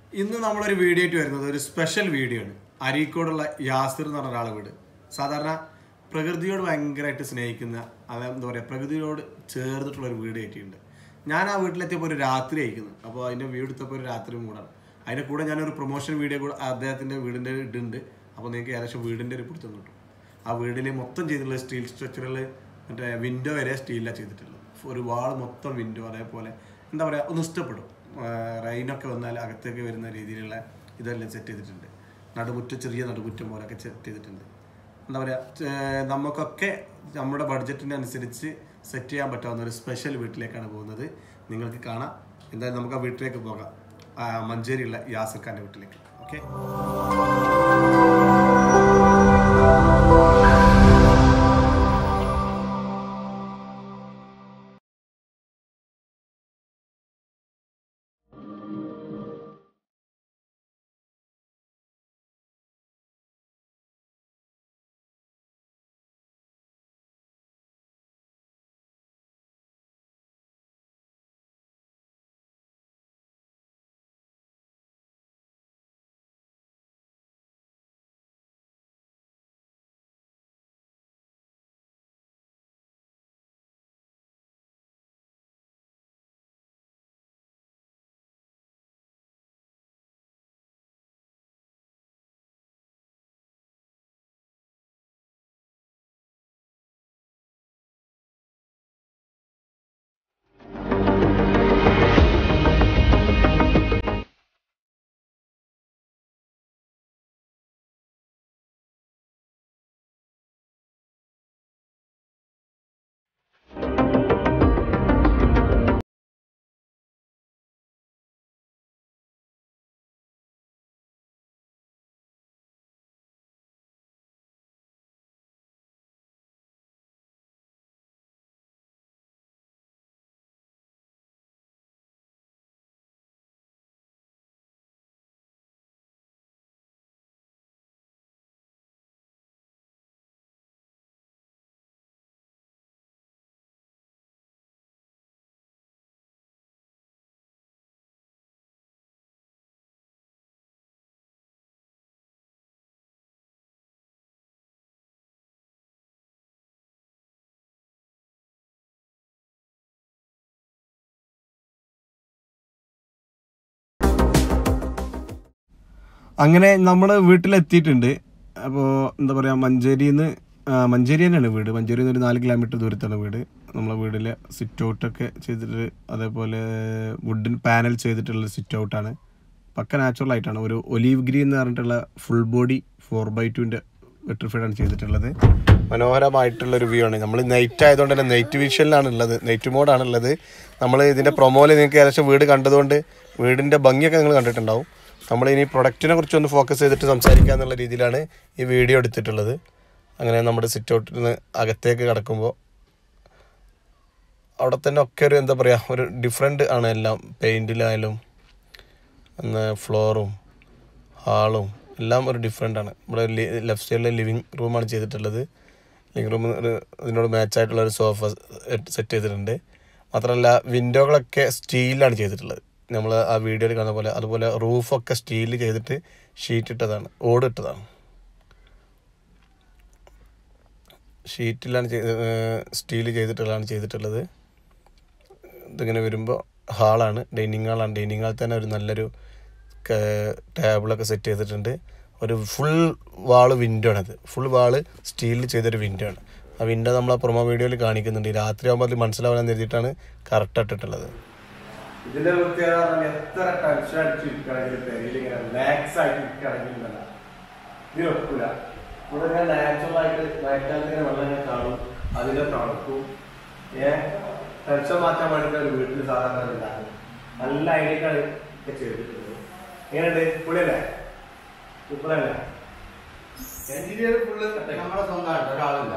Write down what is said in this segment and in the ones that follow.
ഇന്ന് നമ്മളൊരു വീഡിയോ ആയിട്ട് വരുന്നത് ഒരു സ്പെഷ്യൽ വീഡിയോ ആണ് അരീക്കോടുള്ള യാസിർ എന്ന് പറഞ്ഞ ഒരാളെ വീട് സാധാരണ പ്രകൃതിയോട് ഭയങ്കരമായിട്ട് സ്നേഹിക്കുന്ന അത് എന്താ പറയുക പ്രകൃതിയോട് ചേർന്നിട്ടുള്ള ഒരു വീട് ആയിട്ടുണ്ട് ഞാൻ ആ വീട്ടിലെത്തിയപ്പോൾ ഒരു രാത്രി അയക്കുന്നു അപ്പോൾ അതിൻ്റെ വീട് എടുത്തപ്പോൾ ഒരു രാത്രി മൂടാണ് അതിൻ്റെ കൂടെ ഞാനൊരു പ്രൊമോഷൻ വീഡിയോ കൂടെ അദ്ദേഹത്തിൻ്റെ വീടിൻ്റെ ഇടുണ്ട് അപ്പോൾ നിങ്ങൾക്ക് ഏകദേശം വീടിൻ്റെ ഒരു പിടുത്തം കിട്ടും ആ വീടിൽ മൊത്തം ചെയ്തിട്ടുള്ള സ്റ്റീൽ സ്ട്രക്ചറിൽ മറ്റേ വിൻഡോ വരെ സ്റ്റീലിലാണ് ചെയ്തിട്ടുള്ളത് ഒരു വാൾ മൊത്തം വിൻഡോ അതേപോലെ എന്താ പറയുക ഒന്ന് ഇഷ്ടപ്പെടും റെയിനൊക്കെ വന്നാൽ അകത്തേക്ക് വരുന്ന രീതിയിലുള്ള ഇതെല്ലാം സെറ്റ് ചെയ്തിട്ടുണ്ട് നടുമുറ്റം ചെറിയ നടുമുറ്റം പോലൊക്കെ സെറ്റ് ചെയ്തിട്ടുണ്ട് എന്താ പറയുക നമുക്കൊക്കെ നമ്മുടെ ബഡ്ജറ്റിന് അനുസരിച്ച് സെറ്റ് ചെയ്യാൻ പറ്റാവുന്ന ഒരു സ്പെഷ്യൽ വീട്ടിലേക്കാണ് പോകുന്നത് നിങ്ങൾക്ക് കാണാം എന്തായാലും നമുക്ക് ആ വീട്ടിലേക്ക് പോകാം ആ, മഞ്ചേരിയുള്ള യാസിർ ഖാൻ്റെ വീട്ടിലേക്ക് ഓക്കെ അങ്ങനെ നമ്മൾ വീട്ടിലെത്തിയിട്ടുണ്ട് അപ്പോൾ എന്താ പറയുക മഞ്ചേരിയിൽ നിന്ന് മഞ്ചേരി തന്നെയാണ് വീട് മഞ്ചേരിയിൽ നിന്ന് ഒരു നാല് കിലോമീറ്റർ ദൂരത്താണ് വീട് നമ്മളെ വീട്ടിലെ സിറ്റ് ഔട്ടൊക്കെ ചെയ്തിട്ട് അതേപോലെ വുഡൻ പാനൽ ചെയ്തിട്ടുള്ള സിറ്റ് ഔട്ടാണ് പക്ക നാച്ചുറൽ ആയിട്ടാണ് ഒരു ഒലീവ് ഗ്രീൻ എന്ന് പറഞ്ഞിട്ടുള്ള ഫുൾ ബോഡി ഫോർ ബൈ ടുവിൻ്റെ വെട്രിഫൈഡ് ആണ് ചെയ്തിട്ടുള്ളത് മനോഹരമായിട്ടുള്ള ഒരു വ്യൂ ആണ് നമ്മൾ നൈറ്റ് ആയതുകൊണ്ട് തന്നെ നൈറ്റ് വിഷ്വലിലാണ് ഉള്ളത് നൈറ്റ് മോഡാണ് ഉള്ളത് നമ്മൾ ഇതിൻ്റെ പ്രൊമോയിൽ നിങ്ങൾക്ക് ഏകദേശം വീട് കണ്ടതുകൊണ്ട് വീടിൻ്റെ ഭംഗിയൊക്കെ നിങ്ങൾ കണ്ടിട്ടുണ്ടാവും നമ്മൾ ഇനി പ്രൊഡക്റ്റിനെ കുറിച്ച് ഒന്ന് ഫോക്കസ് ചെയ്തിട്ട് സംസാരിക്കുക എന്നുള്ള രീതിയിലാണ് ഈ വീഡിയോ എടുത്തിട്ടുള്ളത് അങ്ങനെ നമ്മുടെ സിറ്റ് ഔട്ടിൽ നിന്ന് അകത്തേക്ക് കിടക്കുമ്പോൾ അവിടെ തന്നെ ഒക്കെ ഒരു എന്താ പറയുക ഒരു ഡിഫറെൻ്റ് ആണ് എല്ലാം പെയിൻറ്റിലായാലും എന്ന് ഫ്ലോറും ഹാളും എല്ലാം ഒരു ഡിഫറെൻ്റ് ആണ് ഇവിടെ ലെഫ്റ്റ് സൈഡിലെ ലിവിങ് റൂമാണ് ചെയ്തിട്ടുള്ളത് ലിവിങ് റൂം ഒരു ഇതിനോട് മാച്ച് ആയിട്ടുള്ള ഒരു സോഫ സെറ്റ് ചെയ്തിട്ടുണ്ട് മാത്രമല്ല വിൻഡോകളൊക്കെ സ്റ്റീലാണ് ചെയ്തിട്ടുള്ളത് നമ്മൾ ആ വീഡിയോയിൽ കാണുന്ന പോലെ അതുപോലെ റൂഫൊക്കെ സ്റ്റീൽ ചെയ്തിട്ട് ഷീറ്റ് ഇട്ടതാണ് ഓട് ഇട്ടതാണ് ഷീറ്റിലാണ് ചെയ്ത് സ്റ്റീൽ ചെയ്തിട്ടുള്ളതാണ് ചെയ്തിട്ടുള്ളത് ഇതിങ്ങനെ വരുമ്പോൾ ഹാളാണ് ഡൈനിങ് ഹാളാണ് ഡൈനിങ് ഹാളിൽ തന്നെ ഒരു നല്ലൊരു ടേബിളൊക്കെ സെറ്റ് ചെയ്തിട്ടുണ്ട് ഒരു ഫുൾ വാള് വിൻഡോ ആണത് ഫുൾ വാള് സ്റ്റീലിൽ ചെയ്തൊരു വിൻഡോ ആണ് ആ വിൻഡോ നമ്മൾ ആ പ്രൊമോ വീഡിയോയിൽ കാണിക്കുന്നുണ്ട് രാത്രി ആകുമ്പോൾ അത് മനസ്സിലാവാൻ എഴുതിയിട്ടാണ് കറക്റ്റ് ഇട്ടിട്ടുള്ളത് ഇതിന്റെ പ്രത്യേകത എത്ര ടെൻഷൻ അടിച്ചിരിക്കണമെങ്കിലും പെരയിൽ ഇങ്ങനെ റിലാക്സ് ആയിട്ട് ഇരിക്കണമെങ്കിൽ ഇത് വെക്കൂല ഇവിടെ ഇങ്ങനെ നാച്ചുറൽ ആയിട്ട് വയറ്റാലത്ത് ഇങ്ങനെ വെള്ളം ഇങ്ങനെ കാണും അതിന്റെ തണുപ്പും ഏ ടെൻഷൻ മാറ്റാൻ വേണ്ടിയിട്ട് ഒരു വീട്ടിൽ സാധാരണ ഉണ്ടാകും നല്ല ഐഡിയക്കാണ് ഒക്കെ ചെയ്തിട്ടുള്ളത് എങ്ങനെയുണ്ട് പുള്ളിയല്ലേ ഇപ്പോഴല്ലേ എഞ്ചിനീയർ ഫുള്ള് നമ്മുടെ സ്വന്തമായിട്ട് ഒരാളില്ല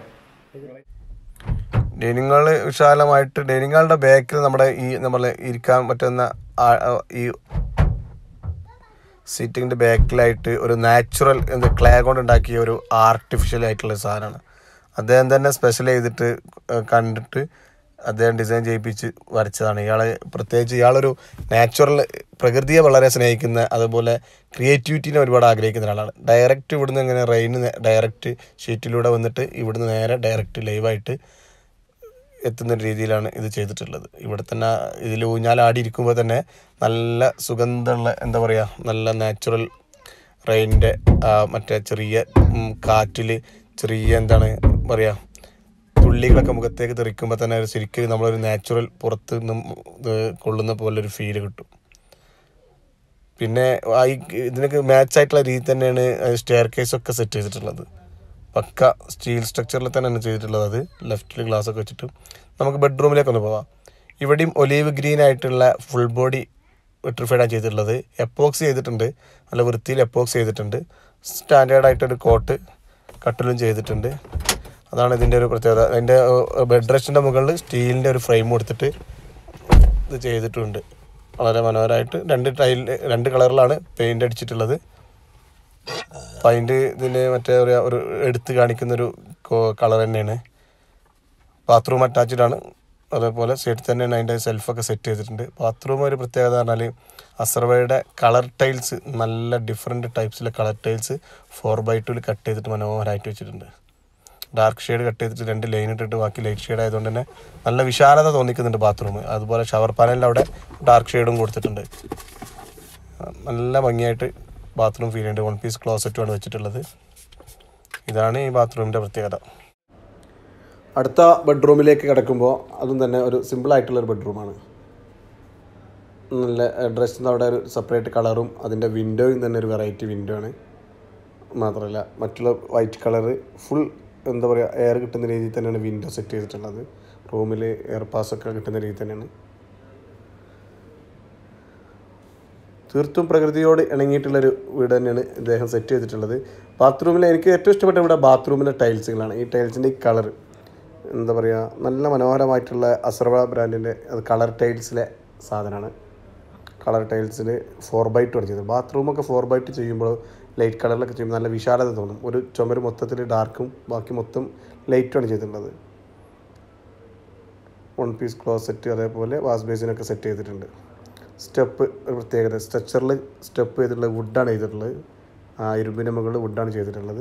ഡൈനിങ് ഹാള് വിശാലമായിട്ട് ഡൈനിങ് ഹാളിന്റെ ബാക്കിൽ നമ്മുടെ ഈ നമ്മളെ ഇരിക്കാൻ പറ്റുന്ന ആ- ആ ഈ സീറ്റിങ്ങിന്റെ ബാക്കിലായിട്ട് ഒരു നാച്ചുറൽ എന്താ ക്ലേ കൊണ്ട് ഉണ്ടാക്കിയ ഒരു ആർട്ടിഫിഷ്യൽ ആയിട്ടുള്ള ഒരു സാധനമാണ് അദ്ദേഹം തന്നെ സ്പെഷ്യൽ ചെയ്തിട്ട് ഏഹ് കണ്ടിട്ട് അദ്ദേഹം ഡിസൈൻ ചെയ്യിപ്പിച്ച് വരച്ചതാണ് ഇയാൾ പ്രത്യേകിച്ച് ഇയാളൊരു നാച്ചുറൽ പ്രകൃതിയെ വളരെ സ്നേഹിക്കുന്ന അതുപോലെ ക്രിയേറ്റിവിറ്റീനെ ഒരുപാട് ആഗ്രഹിക്കുന്ന ഒരാളാണ് ഡയറക്റ്റ് ഇവിടുന്ന് ഇങ്ങനെ റെയിൻ ഡയറക്റ്റ് ഷീറ്റിലൂടെ വന്നിട്ട് ഇവിടുന്ന് നേരെ ഡയറക്റ്റ് ലൈവായിട്ട് എത്തുന്ന രീതിയിലാണ് ഇത് ചെയ്തിട്ടുള്ളത് ഇവിടെ തന്നെ ഇതിൽ ഊഞ്ഞാലാടിയിരിക്കുമ്പോൾ തന്നെ നല്ല സുഗന്ധമുള്ള എന്താ പറയുക നല്ല നാച്ചുറൽ റെയിനിൻ്റെ മറ്റേ ചെറിയ കാറ്റിൽ ചെറിയ എന്താണ് പറയുക തുള്ളികളൊക്കെ മുഖത്തേക്ക് തെറിക്കുമ്പോൾ തന്നെ ഒരു ശരിക്കും നമ്മളൊരു നാച്ചുറൽ പുറത്ത് നിന്നും ഇത് കൊള്ളുന്ന പോലെ ഒരു ഫീല് കിട്ടും പിന്നെ ആ ഈ ഇതിനൊക്കെ മാച്ച് ആയിട്ടുള്ള രീതി തന്നെയാണ് സ്റ്റെയർ കേസ് ഒക്കെ സെറ്റ് ചെയ്തിട്ടുള്ളത് പക്ക സ്റ്റീൽ സ്ട്രക്ചറിൽ തന്നെയാണ് ചെയ്തിട്ടുള്ളത് അത് ലെഫ്റ്റിൽ ഗ്ലാസ് ഒക്കെ വെച്ചിട്ട് നമുക്ക് ബെഡ്റൂമിലേക്ക് ഒന്ന് പോവാം ഇവിടെയും ഒലീവ് ഗ്രീൻ ആയിട്ടുള്ള ഫുൾ ബോഡി വിട്രിഫൈഡാണ് ചെയ്തിട്ടുള്ളത് എപ്പോക്സ് ചെയ്തിട്ടുണ്ട് നല്ല വൃത്തിയിൽ എപ്പോക്സ് ചെയ്തിട്ടുണ്ട് സ്റ്റാൻഡേർഡ് ആയിട്ടൊരു കോട്ട് കട്ടിലും ചെയ്തിട്ടുണ്ട് അതാണ് ഇതിൻ്റെ ഒരു പ്രത്യേകത അതിൻ്റെ ബെഡ് റെസ്റ്റിൻ്റെ മുകളിൽ സ്റ്റീലിൻ്റെ ഒരു ഫ്രെയിം കൊടുത്തിട്ട് ഇത് ചെയ്തിട്ടുണ്ട് വളരെ മനോഹരമായിട്ട് രണ്ട് ടൈൽ രണ്ട് കളറിലാണ് പെയിൻ്റ് അടിച്ചിട്ടുള്ളത് അപ്പം അതിൻ്റെ ഇതിന് മറ്റേ ഒരു ഒരു എടുത്ത് കാണിക്കുന്നൊരു കളർ തന്നെയാണ് ബാത്റൂം അറ്റാച്ച്ഡ് ആണ് അതേപോലെ സൈഡിൽ തന്നെയാണ് അതിൻ്റെ സെൽഫൊക്കെ സെറ്റ് ചെയ്തിട്ടുണ്ട് ബാത്റൂം ഒരു പ്രത്യേകത പറഞ്ഞാൽ അസർവയുടെ കളർ ടൈൽസ് നല്ല ഡിഫറെൻറ്റ് ടൈപ്സിലെ കളർ ടൈൽസ് ഫോർ ബൈ ടുവിൽ കട്ട് ചെയ്തിട്ട് മനോഹരമായിട്ട് വെച്ചിട്ടുണ്ട് ഡാർക്ക് ഷെയ്ഡ് കട്ട് ചെയ്തിട്ട് രണ്ട് ലൈൻ ഇട്ടിട്ട് ബാക്കി ലൈറ്റ് ഷെയ്ഡ് ആയതുകൊണ്ട് തന്നെ നല്ല വിശാലത തോന്നിക്കുന്നുണ്ട് ബാത്റൂം അതുപോലെ ഷവർ പാനലിൻ്റെ അവിടെ ഡാർക്ക് ഷെയ്ഡും കൊടുത്തിട്ടുണ്ട് നല്ല ഭംഗിയായിട്ട് ബാത്റൂം ഫീൽ ചെയ്യുന്നുണ്ട് വൺ പീസ് ക്ലോസറ്റുമാണ് വെച്ചിട്ടുള്ളത് ഇതാണ് ഈ ബാത്റൂമിൻ്റെ പ്രത്യേകത അടുത്ത ബെഡ്റൂമിലേക്ക് കിടക്കുമ്പോൾ അതും തന്നെ ഒരു സിമ്പിളായിട്ടുള്ളൊരു ബെഡ്റൂമാണ് നല്ല ഡ്രസ്സിന് അവിടെ ഒരു സെപ്പറേറ്റ് കളറും അതിൻ്റെ വിൻഡോയും തന്നെ ഒരു വെറൈറ്റി വിൻഡോ ആണ് മാത്രമല്ല മറ്റുള്ള വൈറ്റ് കളറ് ഫുൾ എന്താ പറയുക എയർ കിട്ടുന്ന രീതിയിൽ തന്നെയാണ് വിൻഡോ സെറ്റ് ചെയ്തിട്ടുള്ളത് റൂമിൽ എയർ പാസ്സൊക്കെ കിട്ടുന്ന രീതിയിൽ തന്നെയാണ് തീർത്തും പ്രകൃതിയോട് ഇണങ്ങിയിട്ടുള്ളൊരു വീട് തന്നെയാണ് ഇദ്ദേഹം സെറ്റ് ചെയ്തിട്ടുള്ളത് ബാത്റൂമിൽ എനിക്ക് ഏറ്റവും ഇഷ്ടപ്പെട്ട ഇവിടെ ബാത്റൂമിലെ ടൈൽസുകളാണ് ഈ ടൈൽസിൻ്റെ ഈ കളർ എന്താ പറയുക നല്ല മനോഹരമായിട്ടുള്ള അസർവ ബ്രാൻഡിൻ്റെ അത് കളർ ടൈൽസിലെ സാധനമാണ് കളർ ടൈൽസിൽ ഫോർ ബൈ ടു ആണ് ചെയ്തത് ബാത്റൂമൊക്കെ ഫോർ ബൈ ടു ചെയ്യുമ്പോൾ ലൈറ്റ് കളറിലൊക്കെ ചെയ്യുമ്പോൾ നല്ല വിശാലത തോന്നും ഒരു ചുമര് മൊത്തത്തിൽ ഡാർക്കും ബാക്കി മൊത്തം ലൈറ്റുമാണ് ചെയ്തിട്ടുള്ളത് വൺ പീസ് ക്ലോസറ്റ് അതേപോലെ വാഷ് ബേസിനൊക്കെ സെറ്റ് ചെയ്തിട്ടുണ്ട് സ്റ്റെപ്പ് ഒരു പ്രത്യേകത സ്ട്രക്ചറിൽ സ്റ്റെപ്പ് ചെയ്തിട്ടുള്ളത് വുഡാണ് ചെയ്തിട്ടുള്ളത് ആ ഇരുമ്പിൻ്റെ മുകളിൽ വുഡാണ് ചെയ്തിട്ടുള്ളത്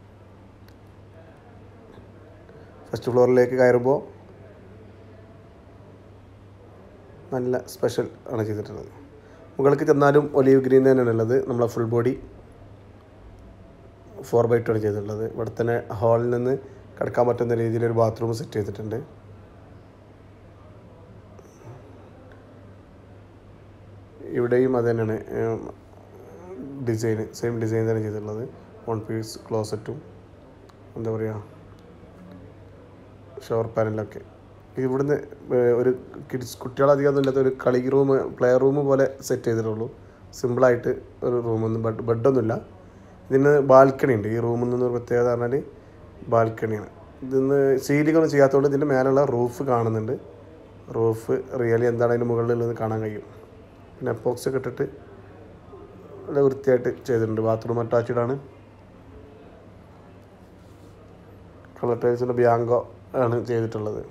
ഫസ്റ്റ് ഫ്ലോറിലേക്ക് കയറുമ്പോൾ നല്ല സ്പെഷ്യൽ ആണ് ചെയ്തിട്ടുള്ളത് മുകളിലേക്ക് ചെന്നാലും ഒലീവ് ഗ്രീൻ തന്നെയാണ് ഉള്ളത് നമ്മളെ full body four by two ആണ് ചെയ്തിട്ടുള്ളത് ഇവിടെ തന്നെ ഹാളിൽ നിന്ന് കിടക്കാൻ പറ്റുന്ന രീതിയിൽ ഒരു ബാത്റൂം സെറ്റ് ചെയ്തിട്ടുണ്ട് ഇവിടെയും അത് തന്നെയാണ് ഡിസൈൻ സെയിം ഡിസൈൻ തന്നെ ചെയ്തിട്ടുള്ളത് വൺ പീസ് ക്ലോസറ്റും എന്താ പറയുക ഷവർ പാനലൊക്കെ ഇവിടുന്ന് ഏർ ഒരു കിഡ്സ് കുട്ടികളധികം ഇല്ലാത്ത ഒരു കളി റൂം പ്ലേ റൂം പോലെ സെറ്റ് ചെയ്തിട്ടുള്ളൂ സിമ്പിളായിട്ട് ഒരു റൂമൊന്നും ബെഡ് ബെഡൊന്നുമില്ല ഇതിന് ബാൽക്കണി ഉണ്ട് ഈ റൂമിൽ നിന്ന് ഒരു പ്രത്യേകത പറഞ്ഞാൽ ബാൽക്കണിയാണ് ഇതിന്ന് സീലിംഗ് ഒന്നും ചെയ്യാത്തതുകൊണ്ട് ഇതിൻ്റെ മേലുള്ള റൂഫ് കാണുന്നുണ്ട് റൂഫ് റിയലി എന്താണ് അതിന് മുകളിലുള്ളത് കാണാൻ കഴിയും പിന്നെ എപ്പോക്സ് ഒക്കെ ഇട്ടിട്ട് നല്ല വൃത്തിയായിട്ട് ചെയ്തിട്ടുണ്ട് ബാത്റൂം അറ്റാച്ച്ഡ് ആണ് കളർ ടൈൽസിൻ്റെ ബിയാങ്കോ ആണ് ചെയ്തിട്ടുള്ളത്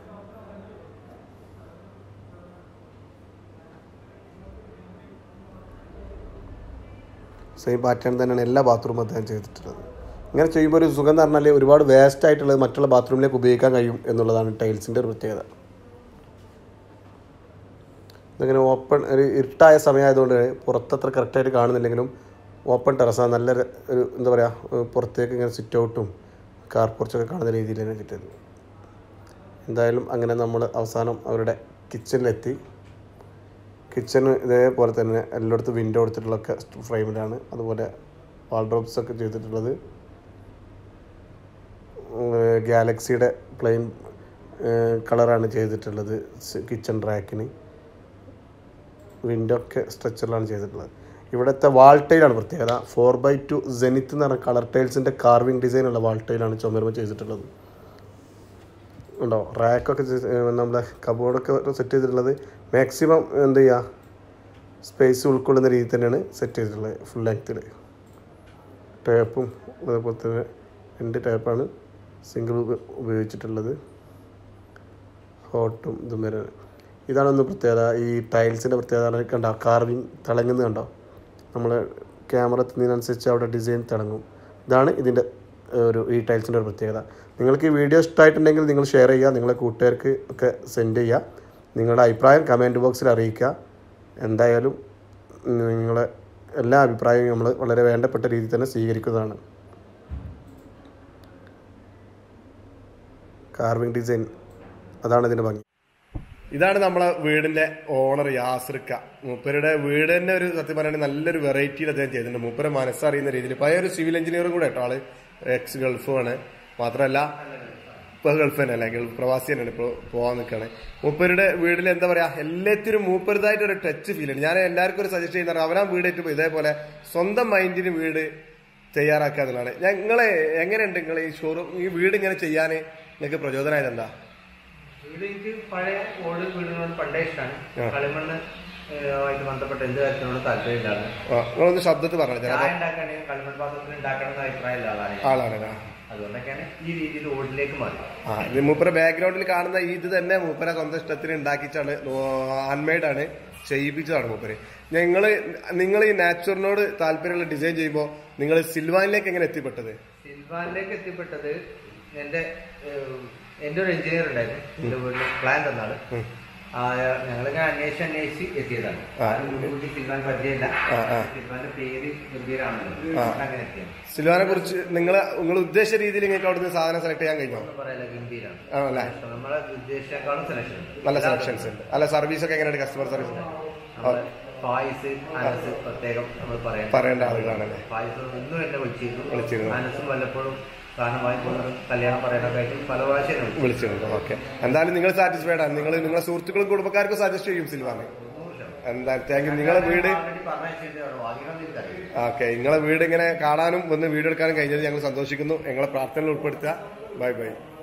സെയിം പാറ്റേൺ തന്നെയാണ് എല്ലാ ബാത്റൂമും അദ്ദേഹം ചെയ്തിട്ടുള്ളത് ഇങ്ങനെ ചെയ്യുമ്പോൾ ഒരു സുഖം എന്ന് പറഞ്ഞാൽ ഒരുപാട് വേസ്റ്റ് ആയിട്ടുള്ളത് മറ്റുള്ള ബാത്റൂമിലേക്ക് ഉപയോഗിക്കാൻ കഴിയും എന്നുള്ളതാണ് ടൈൽസിൻ്റെ ഒരു പ്രത്യേകത ഇതിങ്ങനെ ഓപ്പൺ ഒരു ഇരുട്ടായ സമയമായതുകൊണ്ട് പുറത്തത്ര കറക്റ്റായിട്ട് കാണുന്നില്ലെങ്കിലും ഓപ്പൺ ടെറസാണ് നല്ല ര- ഒരു എന്താ പറയുക പുറത്തേക്ക് ഇങ്ങനെ സിറ്റ് ഔട്ടും കാർ പോർച്ചൊക്കെ കാണുന്ന രീതിയിൽ തന്നെ ചുറ്റത് എന്തായാലും അങ്ങനെ നമ്മൾ അവസാനം അവരുടെ കിച്ചണിലെത്തി കിച്ചണ് ഇതേപോലെ തന്നെ എല്ലായിടത്തും വിൻഡോ കൊടുത്തിട്ടുള്ളതൊക്കെ ഫ്രെയിമിലാണ് അതുപോലെ വാൾഡ്രോബ്സ് ഒക്കെ ചെയ്തിട്ടുള്ളത് ഗാലക്സിയുടെ പ്ലെയിൻ കളറാണ് ചെയ്തിട്ടുള്ളത് കിച്ചൺ റാക്കിന് വിൻഡോ ഒക്കെ സ്ട്രക്ചറിലാണ് ചെയ്തിട്ടുള്ളത് ഇവിടുത്തെ വാൾ ടൈലാണ് പ്രത്യേകത ഫോർ ബൈ ടു ജെനിത്ത് എന്ന് പറഞ്ഞ കളർ ടൈൽസിൻ്റെ കാർവിംഗ് ഡിസൈനുള്ള വാൾ ടൈലാണ് ചുമരുമ ചെയ്തിട്ടുള്ളത് ഉണ്ടോ റാക്കൊക്കെ നമ്മുടെ കബോർഡൊക്കെ സെറ്റ് ചെയ്തിട്ടുള്ളത് മാക്സിമം എന്ത് ചെയ്യുക സ്പേസ് ഉൾക്കൊള്ളുന്ന രീതിയിൽ തന്നെയാണ് സെറ്റ് ചെയ്തിട്ടുള്ളത് ഫുൾ ലെങ്ത്തിൽ ടേപ്പും അതേപോലെ തന്നെ രണ്ട് ടേപ്പാണ് സിംഗിൾ ഉപയോഗിച്ചിട്ടുള്ളത് ഹോട്ടും ഇതും വരുന്നത് ഇതാണ് ഒന്ന് പ്രത്യേകത ഈ ടൈൽസിൻ്റെ പ്രത്യേകത കണ്ടോ കാർവിങ് തിളങ്ങുന്നത് കണ്ടോ നമ്മൾ ക്യാമറ എത്തുന്നതിനനുസരിച്ച് അവിടെ ഡിസൈൻ തിളങ്ങും ഇതാണ് ഇതിൻ്റെ ഒരു ഈ ടൈൽസിൻ്റെ ഒരു പ്രത്യേകത നിങ്ങൾക്ക് ഈ വീഡിയോ ഇഷ്ടമായിട്ടുണ്ടെങ്കിൽ നിങ്ങൾ ഷെയർ ചെയ്യുക നിങ്ങളെ കൂട്ടുകാർക്ക് ഒക്കെ സെൻഡ് ചെയ്യുക നിങ്ങളുടെ അഭിപ്രായം കമൻറ്റ് ബോക്സിൽ അറിയിക്കുക എന്തായാലും നിങ്ങളെ എല്ലാ അഭിപ്രായവും നമ്മൾ വളരെ വേണ്ടപ്പെട്ട രീതിയിൽ തന്നെ സ്വീകരിക്കുന്നതാണ് കാർവിംഗ് ഡിസൈൻ അതാണ് ഇതിൻ്റെ ഭംഗി ഇതാണ് നമ്മളെ വീടിന്റെ ഓണർ യാസിർക്ക മൂപ്പരുടെ വീട് തന്നെ ഒരു സത്യം പറയുകയാണെങ്കിൽ നല്ലൊരു വെറൈറ്റിയിൽ അദ്ദേഹം ചെയ്തിട്ടുണ്ട് മൂപ്പരെ മനസ്സറിയുന്ന രീതിയിൽ പഴയ ഒരു സിവിൽ എഞ്ചിനീയറും കൂടെ കേട്ടോ ആള് എക്സ് ഗൾഫുമാണ് മാത്രമല്ല ഇപ്പൊ ഗൾഫ് തന്നെ അല്ലെ ഗൾഫ് പ്രവാസി തന്നെയാണ് ഇപ്പോൾ പോകാൻ നിൽക്കുകയാണ് മൂപ്പരുടെ വീട്ടിൽ എന്താ പറയാ എല്ലാത്തിനും മൂപ്പരുതായിട്ട് ഒരു ടച്ച് ഫീൽ ഉണ്ട് ഞാൻ എല്ലാവർക്കും ഒരു സജസ്റ്റ് ചെയ്യുന്ന അവനാ വീട് ഏറ്റുമ്പോൾ ഇതേപോലെ സ്വന്തം മൈൻഡിന് വീട് തയ്യാറാക്കുക എന്നുള്ളതാണ് ഞങ്ങളെ എങ്ങനെയുണ്ട് നിങ്ങൾ ഈ ഷോറൂം ഈ വീട് ഇങ്ങനെ ചെയ്യാൻ നിങ്ങൾക്ക് പ്രചോദനമായത് എന്താ വീട് എനിക്ക് പഴയ ഓട് വീടുകളോട് പണ്ടേ ഇഷ്ടമാണ് ആ. കളിമണ്ണ് ഏഹ്, ആയിട്ട് ബന്ധപ്പെട്ട എന്ത് കാര്യത്തിനോട് താല്പര്യമില്ലാണ് ആ, നിങ്ങളൊന്ന് ശബ്ദത്തിൽ പറഞ്ഞു ചായ ചിലപ്പോൾ ഉണ്ടാക്കുകയാണെങ്കിൽ കളിമൺ പാത്രത്തിൽ ഉണ്ടാക്കണം എന്ന അഭിപ്രായമില്ല ആളാണ് ഞാൻ. ആളാണ് ആ. അതുകൊണ്ടൊക്കെയാണ് ഈ രീതിയിൽ ഓടിലേക്ക് മാറി ആ ഇത് മൂപ്പര ബാക്ക്ഗ്രൗണ്ടിൽ കാണുന്ന ഈ ഇത് തന്നെ മൂപ്പര സ്വന്തം ഇഷ്ടത്തിന് ഉണ്ടാക്കിച്ചാണ് ഹാൻഡ്മെയ്ഡ് ആണ് ചെയ്യിപ്പിച്ചതാണ് മൂപ്പര് നിങ്ങള് നിങ്ങൾ ഈ നാച്ചുറിനോട് താല്പര്യമുള്ള ഡിസൈൻ ചെയ്യുമ്പോൾ നിങ്ങൾ സിൽവാനിലേക്ക് എങ്ങനെ എത്തിപ്പെട്ടത് സിൽവാനിലേക്ക് എത്തിപ്പെട്ടത് എന്റെ ഏഹ്, എന്റെ ഒരു എഞ്ചിനീയർ ഉണ്ടായിരുന്നു എന്റെ വീട്ടിൽ പ്ലാൻ തന്നാള് ആ, ഞങ്ങളിങ്ങനെ അന്വേഷിച്ച് അന്വേഷിച്ച് എത്തിയതാണ് ആ. ആരും മുൻകൂട്ടി സിൽവാൻ പരിചയമില്ല ആ, ആ. സിൽവാന്റെ പേര് ഗംഭീരാണല്ലോ ആ. അങ്ങനെ എത്തിയത് സിൽവാനെ കുറിച്ച് നിങ്ങൾ നിങ്ങൾ ഉദ്ദേശിച്ച രീതിയിൽ നിങ്ങൾക്ക് അവിടുന്ന് സാധനം സെലക്ട് ചെയ്യാൻ കഴിഞ്ഞോ ഒന്നും പറയല്ല ഗംഭീരാണ് ആണല്ലേ നമ്മളെ ഉദ്ദേശിച്ചേക്കാളും സെലക്ഷൻ ഉണ്ട് നല്ല സെലക്ഷൻസ് ഉണ്ട് അല്ല സർവീസ് ഒക്കെ എങ്ങനെയാണ് കസ്റ്റമർ സർവീസ് നമ്മള് ഫായിസ് അനസ് പ്രത്യേകം നമ്മൾ പറയാം പറയേണ്ട ആളുകളാണല്ലേ ഫായിസ് ഇന്നും എന്നെ വിളിച്ചിരുന്നു വിളിച്ചിരുന്നു. അനസും വല്ലപ്പോഴും സാധനം വാങ്ങിക്കൊണ്ടും കല്യാണം പറയാനൊക്കെ ആയിട്ട് പല പ്രാവശ്യം എന്നെ വിളിച്ചു വിളിച്ചിട്ടുണ്ട് ഓക്കെ എന്തായാലും നിങ്ങൾ സാറ്റിസ്ഫൈഡ് ആണ് നിങ്ങൾ നിങ്ങളെ സുഹൃത്തുക്കളും കുടുംബക്കാർക്കും സജസ്റ്റ് ചെയ്യും സിൽവാനെ എന്തായാലും താങ്ക് യു നിങ്ങളെ വീട് ഓൾറെഡി പറഞ്ഞിട്ടുണ്ട് വാങ്ങിക്കണം എനിക്കറിയില്ല ഓക്കെ നിങ്ങളെ വീട് ഇങ്ങനെ കാണാനും ഒന്ന് വീഡിയോ എടുക്കാനും കഴിഞ്ഞത് ഞങ്ങൾ സന്തോഷിക്കുന്നു ഞങ്ങളെ പ്രാർത്ഥനയിൽ ഉൾപ്പെടുത്തുക ബൈ ബൈ